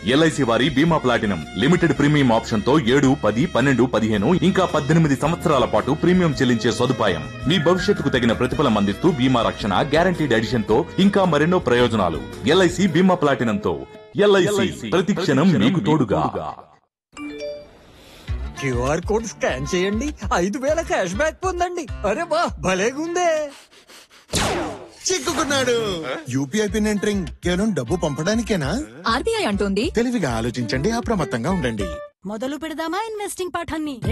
LIC వారి బీమా platinum limited premium option తో ఏడు పది పన్నెండు పదిహేను ఇంకా పద్దెనిమిది సంవత్సరాల పాటు ప్రీమియం చెల్లించే సదుపాయం మీ భవిష్యత్తుకు తగిన ప్రతిఫలం అందిస్తూ బీమా రక్షణ గ్యారంటీడ్ ఎడిషన్ తో ఇంకా మరెన్నో ప్రయోజనాలు ఎల్ఐసి బీమా ప్లాటినం తో ఎల్ఐసి ప్రతి క్షణం మీకు తోడుగా క్యూఆర్ కోడ్ స్కాన్ చేయండి ఐదు వేల క్యాష్ బ్యాక్ పొందండి అరే వా భలేగుందే చిక్కుకున్నాడు యూపీఐ పిన్ ఎంటరింగ్ కేవలం డబ్బు పంపడానికేనా ఆర్బీఐ అంటోంది తెలివిగా ఆలోచించండి అప్రమత్తంగా ఉండండి మొదలు పెడదామా ఇన్వెస్టింగ్ పాఠాన్ని